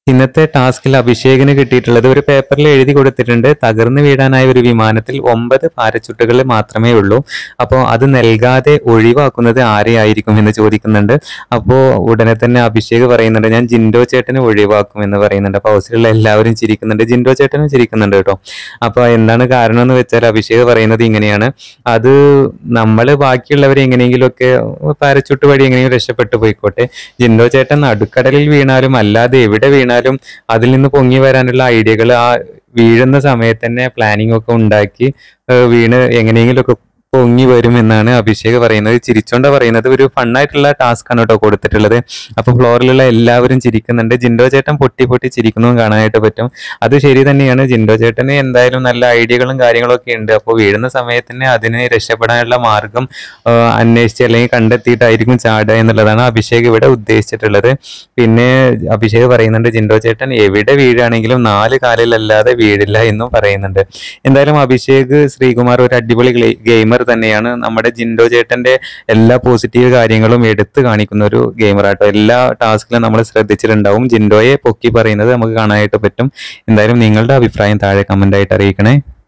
ഇന്നത്തെ ടാസ്കിൽ അഭിഷേകിന് കിട്ടിയിട്ടുള്ളത് ഒരു പേപ്പറിൽ എഴുതി കൊടുത്തിട്ടുണ്ട് തകർന്നു വീഴാനായ ഒരു വിമാനത്തിൽ ഒമ്പത് പാരച്ചുട്ടുകൾ മാത്രമേ ഉള്ളൂ അപ്പോൾ അത് നൽകാതെ ഒഴിവാക്കുന്നത് ആരെയായിരിക്കും എന്ന് ചോദിക്കുന്നുണ്ട് അപ്പോൾ ഉടനെ തന്നെ അഭിഷേക് പറയുന്നുണ്ട് ഞാൻ ജിൻഡോ ചേട്ടനെ ഒഴിവാക്കും എന്ന് പറയുന്നുണ്ട് അപ്പോൾ ഹൗസിലുള്ള എല്ലാവരും ചിരിക്കുന്നുണ്ട് ജിൻഡോ ചേട്ടനും ചിരിക്കുന്നുണ്ട് കേട്ടോ അപ്പോൾ എന്താണ് കാരണം എന്ന് വെച്ചാൽ അഭിഷേക് പറയുന്നത് ഇങ്ങനെയാണ് അത് നമ്മൾ ബാക്കിയുള്ളവരെ എങ്ങനെയെങ്കിലുമൊക്കെ പാരച്ചൂട്ട് വഴി എങ്ങനെയെങ്കിലും രക്ഷപ്പെട്ടു പോയിക്കോട്ടെ ജിൻഡോ ചേട്ടൻ നടുക്കടലിൽ വീണാലും അല്ലാതെ എവിടെ വീണാലും അതിൽ നിന്ന് പൊങ്ങി വരാനുള്ള ഐഡിയകൾ ആ വീഴുന്ന സമയത്ത് തന്നെ പ്ലാനിങ് ഒക്കെ ഉണ്ടാക്കി ഏഹ് വീണ് എങ്ങനെയെങ്കിലുമൊക്കെ പൊങ്ങി വരും എന്നാണ് അഭിഷേക് പറയുന്നത് ചിരിച്ചോണ്ടാ പറയുന്നത് ഒരു ഫണ്ണായിട്ടുള്ള ടാസ്ക് ആണ് കേട്ടോ കൊടുത്തിട്ടുള്ളത് അപ്പൊ ഫ്ലോറിലുള്ള എല്ലാവരും ചിരിക്കുന്നുണ്ട് ജിൻഡോ ചേട്ടൻ പൊട്ടി പൊട്ടി ചിരിക്കുന്നതും കാണാനായിട്ട് പറ്റും അത് ശരി തന്നെയാണ് ജിൻഡോ ചേട്ടന് എന്തായാലും നല്ല ഐഡിയകളും കാര്യങ്ങളൊക്കെ ഉണ്ട് അപ്പോൾ വീഴുന്ന സമയത്ത് തന്നെ അതിന് രക്ഷപ്പെടാനുള്ള മാർഗം ആ, അന്വേഷിച്ച് അല്ലെങ്കിൽ കണ്ടെത്തിയിട്ടായിരിക്കും ചാടുക എന്നുള്ളതാണ് അഭിഷേക് ഇവിടെ ഉദ്ദേശിച്ചിട്ടുള്ളത് പിന്നെ അഭിഷേക് പറയുന്നുണ്ട് ജിൻഡോ ചേട്ടൻ എവിടെ വീഴുകയാണെങ്കിലും നാല് കാലിലല്ലാതെ വീഴില്ല എന്നും പറയുന്നുണ്ട് എന്തായാലും അഭിഷേക് ശ്രീകുമാർ ഒരു അടിപൊളി ഗെയിമർ തന്നെയാണ് നമ്മുടെ ജിൻഡോ ചേട്ടന്റെ എല്ലാ പോസിറ്റീവ് കാര്യങ്ങളും എടുത്തു കാണിക്കുന്ന ഒരു ഗെയിമറാട്ടോ എല്ലാ ടാസ്കിലും നമ്മൾ ശ്രദ്ധിച്ചിട്ടുണ്ടാവും ജിൻഡോയെ പൊക്കി പറയുന്നത് നമുക്ക് കാണാനായിട്ട് പറ്റും എന്തായാലും നിങ്ങളുടെ അഭിപ്രായം താഴെ കമന്റ് ആയിട്ട് അറിയിക്കണേ